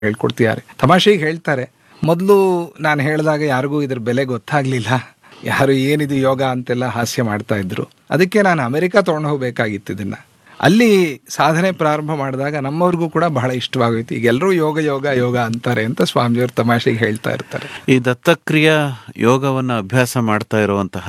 ಹೇಳ್ಕೊಡ್ತಿದ್ದಾರೆ ತಮಾಷೆಗೆ ಹೇಳ್ತಾರೆ ಮೊದಲು ನಾನು ಹೇಳಿದಾಗ ಯಾರಿಗೂ ಇದ್ರ ಬೆಲೆ ಗೊತ್ತಾಗ್ಲಿಲ್ಲ ಯಾರು ಏನಿದು ಯೋಗ ಅಂತೆಲ್ಲ ಹಾಸ್ಯ ಮಾಡ್ತಾ ಇದ್ರು ಅದಕ್ಕೆ ನಾನು ಅಮೆರಿಕ ತಗೊಂಡು ಹೋಗ್ಬೇಕಾಗಿತ್ತು ಇದನ್ನ ಅಲ್ಲಿ ಸಾಧನೆ ಪ್ರಾರಂಭ ಮಾಡಿದಾಗ ನಮ್ಮವ್ರಿಗೂ ಕೂಡ ಬಹಳ ಇಷ್ಟವಾಗೋಯ್ತು ಈಗ ಎಲ್ಲರೂ ಯೋಗ ಯೋಗ ಯೋಗ ಅಂತಾರೆ ಅಂತ ಸ್ವಾಮಿಯವರು ತಮಾಷೆಗೆ ಹೇಳ್ತಾ ಇರ್ತಾರೆ ಈ ದತ್ತಕ್ರಿಯಾ ಯೋಗವನ್ನು ಅಭ್ಯಾಸ ಮಾಡ್ತಾ ಇರುವಂತಹ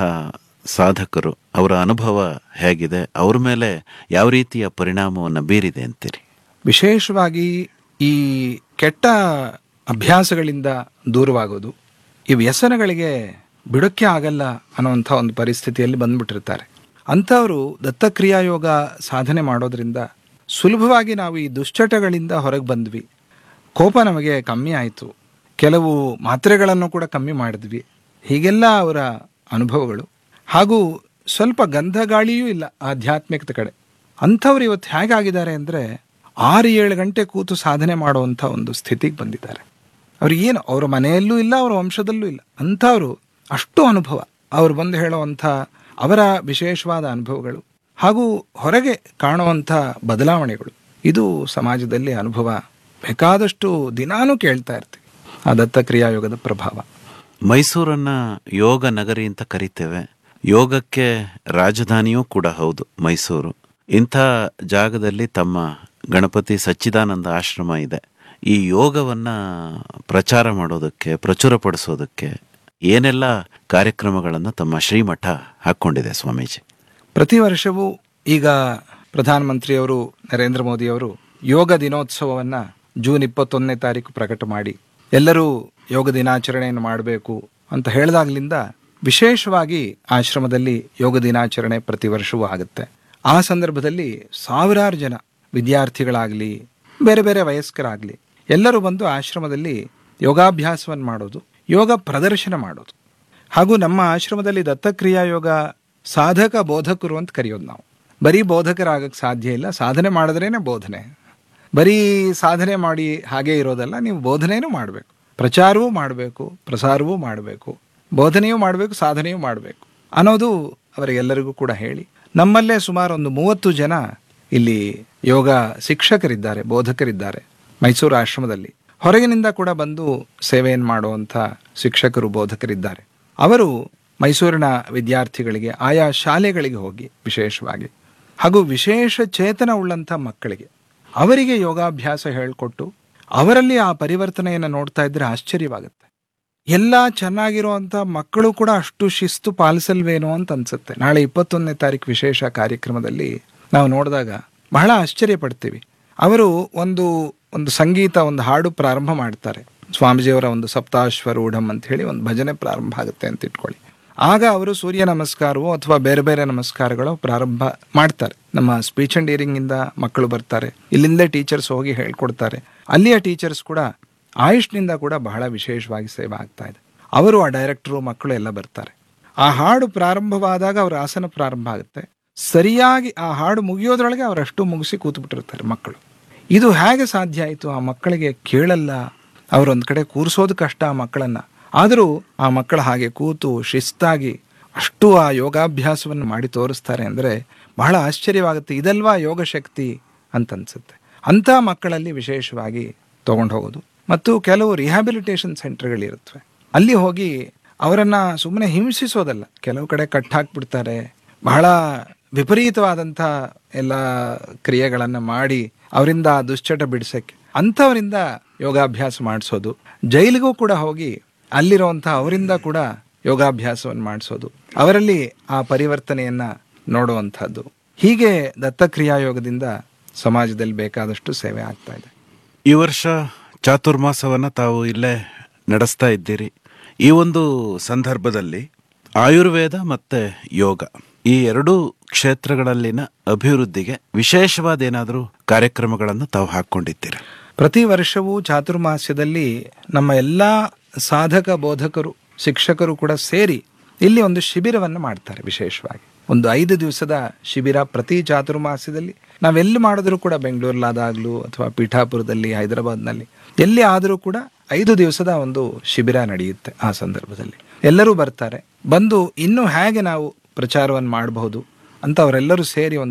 ಸಾಧಕರು ಅವರ ಅನುಭವ ಹೇಗಿದೆ ಅವ್ರ ಮೇಲೆ ಯಾವ ರೀತಿಯ ಪರಿಣಾಮವನ್ನು ಬೀರಿದೆ ಅಂತೀರಿ ವಿಶೇಷವಾಗಿ ಈ ಕೆಟ್ಟ ಅಭ್ಯಾಸಗಳಿಂದ ದೂರವಾಗೋದು ಈ ವ್ಯಸನಗಳಿಗೆ ಬಿಡೋಕ್ಕೆ ಆಗಲ್ಲ ಅನ್ನೋಂಥ ಒಂದು ಪರಿಸ್ಥಿತಿಯಲ್ಲಿ ಬಂದ್ಬಿಟ್ಟಿರ್ತಾರೆ ಅಂಥವರು ದತ್ತಕ್ರಿಯಾ ಯೋಗ ಸಾಧನೆ ಮಾಡೋದ್ರಿಂದ ಸುಲಭವಾಗಿ ನಾವು ಈ ದುಶ್ಚಟಗಳಿಂದ ಹೊರಗೆ ಬಂದ್ವಿ ಕೋಪ ನಮಗೆ ಕಮ್ಮಿ ಆಯಿತು ಕೆಲವು ಮಾತ್ರೆಗಳನ್ನು ಕೂಡ ಕಮ್ಮಿ ಮಾಡಿದ್ವಿ ಹೀಗೆಲ್ಲ ಅವರ ಅನುಭವಗಳು ಹಾಗೂ ಸ್ವಲ್ಪ ಗಂಧ ಗಾಳಿಯೂ ಇಲ್ಲ ಆಧ್ಯಾತ್ಮಿಕತೆ ಕಡೆ ಅಂಥವ್ರು ಇವತ್ತು ಹೇಗಾಗಿದ್ದಾರೆ ಅಂದರೆ ಆರು ಏಳು ಗಂಟೆ ಕೂತು ಸಾಧನೆ ಮಾಡುವಂಥ ಒಂದು ಸ್ಥಿತಿಗೆ ಬಂದಿದ್ದಾರೆ ಅವ್ರಿಗೆ ಏನು ಅವರ ಮನೆಯಲ್ಲೂ ಇಲ್ಲ ಅವರ ವಂಶದಲ್ಲೂ ಇಲ್ಲ ಅಂಥವ್ರು ಅಷ್ಟು ಅನುಭವ ಅವ್ರು ಬಂದು ಹೇಳುವಂಥ ಅವರ ವಿಶೇಷವಾದ ಅನುಭವಗಳು ಹಾಗೂ ಹೊರಗೆ ಕಾಣುವಂಥ ಬದಲಾವಣೆಗಳು ಇದು ಸಮಾಜದಲ್ಲಿ ಅನುಭವ ಬೇಕಾದಷ್ಟು ದಿನಾನೂ ಕೇಳ್ತಾ ಇರ್ತೀವಿ ಆ ದತ್ತಕ್ರಿಯಾಯೋಗದ ಪ್ರಭಾವ ಮೈಸೂರನ್ನ ಯೋಗ ನಗರಿ ಅಂತ ಕರಿತೇವೆ ಯೋಗಕ್ಕೆ ರಾಜಧಾನಿಯೂ ಕೂಡ ಹೌದು ಮೈಸೂರು ಇಂಥ ಜಾಗದಲ್ಲಿ ತಮ್ಮ ಗಣಪತಿ ಸಚ್ಚಿದಾನಂದ ಆಶ್ರಮ ಇದೆ ಈ ಯೋಗವನ್ನ ಪ್ರಚಾರ ಮಾಡೋದಕ್ಕೆ ಪ್ರಚುರಪಡಿಸೋದಕ್ಕೆ ಏನೆಲ್ಲ ಕಾರ್ಯಕ್ರಮಗಳನ್ನು ತಮ್ಮ ಶ್ರೀಮಠ ಹಾಕ್ಕೊಂಡಿದೆ ಸ್ವಾಮೀಜಿ ಪ್ರತಿ ವರ್ಷವೂ ಈಗ ಪ್ರಧಾನಮಂತ್ರಿಯವರು ನರೇಂದ್ರ ಮೋದಿಯವರು ಯೋಗ ದಿನೋತ್ಸವವನ್ನು ಜೂನ್ ಇಪ್ಪತ್ತೊಂದನೇ ತಾರೀಕು ಪ್ರಕಟ ಮಾಡಿ ಎಲ್ಲರೂ ಯೋಗ ದಿನಾಚರಣೆಯನ್ನು ಮಾಡಬೇಕು ಅಂತ ಹೇಳಿದಾಗ್ಲಿಂದ ವಿಶೇಷವಾಗಿ ಆಶ್ರಮದಲ್ಲಿ ಯೋಗ ದಿನಾಚರಣೆ ಪ್ರತಿ ವರ್ಷವೂ ಆಗುತ್ತೆ ಆ ಸಂದರ್ಭದಲ್ಲಿ ಸಾವಿರಾರು ಜನ ವಿದ್ಯಾರ್ಥಿಗಳಾಗಲಿ ಬೇರೆ ಬೇರೆ ವಯಸ್ಕರಾಗಲಿ ಎಲ್ಲರೂ ಬಂದು ಆಶ್ರಮದಲ್ಲಿ ಯೋಗಾಭ್ಯಾಸವನ್ನು ಮಾಡೋದು ಯೋಗ ಪ್ರದರ್ಶನ ಮಾಡೋದು ಹಾಗೂ ನಮ್ಮ ಆಶ್ರಮದಲ್ಲಿ ದತ್ತಕ್ರಿಯಾ ಯೋಗ ಸಾಧಕ ಬೋಧಕರು ಅಂತ ಕರೆಯೋದು ನಾವು ಬರೀ ಬೋಧಕರಾಗಕ್ಕೆ ಸಾಧ್ಯ ಇಲ್ಲ ಸಾಧನೆ ಮಾಡಿದ್ರೇನೆ ಬೋಧನೆ ಬರೀ ಸಾಧನೆ ಮಾಡಿ ಹಾಗೆ ಇರೋದಲ್ಲ ನೀವು ಬೋಧನೆಯೂ ಮಾಡಬೇಕು ಪ್ರಚಾರವೂ ಮಾಡಬೇಕು ಪ್ರಸಾರವೂ ಮಾಡಬೇಕು ಬೋಧನೆಯೂ ಮಾಡಬೇಕು ಸಾಧನೆಯೂ ಮಾಡಬೇಕು ಅನ್ನೋದು ಅವರಿಗೆಲ್ಲರಿಗೂ ಕೂಡ ಹೇಳಿ ನಮ್ಮಲ್ಲೇ ಸುಮಾರು ಒಂದು ಮೂವತ್ತು ಜನ ಇಲ್ಲಿ ಯೋಗ ಶಿಕ್ಷಕರಿದ್ದಾರೆ ಬೋಧಕರಿದ್ದಾರೆ ಮೈಸೂರು ಆಶ್ರಮದಲ್ಲಿ ಹೊರಗಿನಿಂದ ಕೂಡ ಬಂದು ಸೇವೆಯನ್ನು ಮಾಡುವಂಥ ಶಿಕ್ಷಕರು ಬೋಧಕರಿದ್ದಾರೆ ಅವರು ಮೈಸೂರಿನ ವಿದ್ಯಾರ್ಥಿಗಳಿಗೆ ಆಯಾ ಶಾಲೆಗಳಿಗೆ ಹೋಗಿ ವಿಶೇಷವಾಗಿ ಹಾಗೂ ವಿಶೇಷ ಚೇತನ ಉಳ್ಳಂಥ ಮಕ್ಕಳಿಗೆ ಅವರಿಗೆ ಯೋಗಾಭ್ಯಾಸ ಹೇಳಿಕೊಟ್ಟು ಅವರಲ್ಲಿ ಆ ಪರಿವರ್ತನೆಯನ್ನು ನೋಡ್ತಾ ಇದ್ರೆ ಆಶ್ಚರ್ಯವಾಗುತ್ತೆ ಎಲ್ಲ ಚೆನ್ನಾಗಿರುವಂಥ ಮಕ್ಕಳು ಕೂಡ ಅಷ್ಟು ಶಿಸ್ತು ಪಾಲಿಸಲ್ವೇನೋ ಅಂತ ಅನ್ಸುತ್ತೆ ನಾಳೆ ಇಪ್ಪತ್ತೊಂದನೇ ತಾರೀಕು ವಿಶೇಷ ಕಾರ್ಯಕ್ರಮದಲ್ಲಿ ನಾವು ನೋಡಿದಾಗ ಬಹಳ ಆಶ್ಚರ್ಯ ಪಡ್ತೀವಿ ಅವರು ಒಂದು ಒಂದು ಸಂಗೀತ ಒಂದು ಹಾಡು ಪ್ರಾರಂಭ ಮಾಡ್ತಾರೆ ಸ್ವಾಮೀಜಿಯವರ ಒಂದು ಸಪ್ತಾಶ್ವರೂಢಂ ಅಂತ ಹೇಳಿ ಒಂದು ಭಜನೆ ಪ್ರಾರಂಭ ಆಗುತ್ತೆ ಅಂತ ಇಟ್ಕೊಳ್ಳಿ ಆಗ ಅವರು ಸೂರ್ಯ ನಮಸ್ಕಾರವೋ ಅಥವಾ ಬೇರೆ ಬೇರೆ ನಮಸ್ಕಾರಗಳು ಪ್ರಾರಂಭ ಮಾಡ್ತಾರೆ ನಮ್ಮ ಸ್ಪೀಚ್ ಅಂಡ್ ಹಿಯರಿಂಗ್ ಇಂದ ಮಕ್ಕಳು ಬರ್ತಾರೆ ಇಲ್ಲಿಂದಲೇ ಟೀಚರ್ಸ್ ಹೋಗಿ ಹೇಳ್ಕೊಡ್ತಾರೆ ಅಲ್ಲಿಯ ಟೀಚರ್ಸ್ ಕೂಡ ಆಯುಷ್ನಿಂದ ಕೂಡ ಬಹಳ ವಿಶೇಷವಾಗಿ ಸೇವೆ ಆಗ್ತಾ ಇದೆ ಅವರು ಆ ಡೈರೆಕ್ಟರು ಮಕ್ಕಳು ಎಲ್ಲ ಬರ್ತಾರೆ ಆ ಹಾಡು ಪ್ರಾರಂಭವಾದಾಗ ಅವರ ಆಸನ ಪ್ರಾರಂಭ ಆಗುತ್ತೆ ಸರಿಯಾಗಿ ಆ ಹಾಡು ಮುಗಿಯೋದ್ರೊಳಗೆ ಅವರಷ್ಟು ಮುಗಿಸಿ ಕೂತ್ಬಿಟ್ಟಿರ್ತಾರೆ ಮಕ್ಕಳು ಇದು ಹೇಗೆ ಸಾಧ್ಯ ಆಯಿತು ಆ ಮಕ್ಕಳಿಗೆ ಕೇಳಲ್ಲ ಅವರೊಂದು ಕಡೆ ಕೂರಿಸೋದು ಕಷ್ಟ ಆ ಮಕ್ಕಳನ್ನ ಆದರೂ ಆ ಮಕ್ಕಳು ಹಾಗೆ ಕೂತು ಶಿಸ್ತಾಗಿ ಅಷ್ಟು ಆ ಯೋಗಾಭ್ಯಾಸವನ್ನು ಮಾಡಿ ತೋರಿಸ್ತಾರೆ ಅಂದರೆ ಬಹಳ ಆಶ್ಚರ್ಯವಾಗುತ್ತೆ ಇದಲ್ವಾ ಯೋಗ ಶಕ್ತಿ ಅಂತ ಅನ್ಸುತ್ತೆ ಅಂಥ ಮಕ್ಕಳಲ್ಲಿ ವಿಶೇಷವಾಗಿ ತಗೊಂಡು ಹೋಗೋದು ಮತ್ತು ಕೆಲವು ರಿಹ್ಯಾಬಿಲಿಟೇಷನ್ ಸೆಂಟರ್ಗಳಿರುತ್ತವೆ ಅಲ್ಲಿ ಹೋಗಿ ಅವರನ್ನ ಸುಮ್ಮನೆ ಹಿಂಸಿಸೋದಲ್ಲ ಕೆಲವು ಕಡೆ ಕಟ್ ಹಾಕ್ಬಿಡ್ತಾರೆ ಬಹಳ ವಿಪರೀತವಾದಂಥ ಎಲ್ಲ ಕ್ರಿಯೆಗಳನ್ನು ಮಾಡಿ ಅವರಿಂದ ಆ ದುಶ್ಚಟ ಬಿಡಿಸಕ್ಕೆ ಅಂಥವರಿಂದ ಯೋಗಾಭ್ಯಾಸ ಮಾಡಿಸೋದು ಜೈಲಿಗೂ ಕೂಡ ಹೋಗಿ ಅಲ್ಲಿರುವಂಥ ಅವರಿಂದ ಕೂಡ ಯೋಗಾಭ್ಯಾಸವನ್ನು ಮಾಡಿಸೋದು ಅವರಲ್ಲಿ ಆ ಪರಿವರ್ತನೆಯನ್ನ ನೋಡುವಂಥದ್ದು ಹೀಗೆ ದತ್ತಕ್ರಿಯಾ ಯೋಗದಿಂದ ಸಮಾಜದಲ್ಲಿ ಬೇಕಾದಷ್ಟು ಸೇವೆ ಆಗ್ತಾ ಇದೆ ಈ ವರ್ಷ ಚಾತುರ್ಮಾಸವನ್ನ ತಾವು ಇಲ್ಲೇ ನಡೆಸ್ತಾ ಇದ್ದೀರಿ ಈ ಒಂದು ಸಂದರ್ಭದಲ್ಲಿ ಆಯುರ್ವೇದ ಮತ್ತೆ ಯೋಗ ಈ ಎರಡೂ ಕ್ಷೇತ್ರಗಳಲ್ಲಿನ ಅಭಿವೃದ್ಧಿಗೆ ವಿಶೇಷವಾದ ಏನಾದರೂ ಕಾರ್ಯಕ್ರಮಗಳನ್ನು ತಾವು ಹಾಕೊಂಡಿದ್ದೀರಾ ಪ್ರತಿ ವರ್ಷವೂ ಚಾತುರ್ಮಾಸ್ಯದಲ್ಲಿ ನಮ್ಮ ಎಲ್ಲ ಸಾಧಕ ಬೋಧಕರು ಶಿಕ್ಷಕರು ಕೂಡ ಸೇರಿ ಇಲ್ಲಿ ಒಂದು ಶಿಬಿರವನ್ನು ಮಾಡ್ತಾರೆ ವಿಶೇಷವಾಗಿ ಒಂದು ಐದು ದಿವಸದ ಶಿಬಿರ ಪ್ರತಿ ಚಾತುರ್ಮಾಸ್ಯದಲ್ಲಿ ನಾವೆಲ್ಲಿ ಮಾಡಿದ್ರೂ ಕೂಡ ಬೆಂಗಳೂರಲ್ಲಾದಾಗ್ಲೂ ಅಥವಾ ಪೀಠಾಪುರದಲ್ಲಿ ಹೈದರಾಬಾದ್ನಲ್ಲಿ ಎಲ್ಲಿ ಆದರೂ ಕೂಡ ಐದು ದಿವಸದ ಒಂದು ಶಿಬಿರ ನಡೆಯುತ್ತೆ ಆ ಸಂದರ್ಭದಲ್ಲಿ ಎಲ್ಲರೂ ಬರ್ತಾರೆ ಬಂದು ಇನ್ನೂ ಹೇಗೆ ನಾವು ಪ್ರಚಾರವನ್ನು ಮಾಡಬಹುದು ಅಂತ ಅವರೆಲ್ಲರೂ ಸೇರಿ ಒಂದ್ಸಲ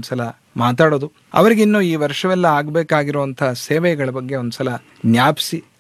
ಮಾತಾಡೋದು ಅವರಿಗಿನ್ನು ಈ ವರ್ಷವೆಲ್ಲ ಆಗ್ಬೇಕಾಗಿರುವಂತಹ ಸೇವೆಗಳ ಬಗ್ಗೆ ಒಂದ್ಸಲ ಜ್ಞಾಪಿಸಿ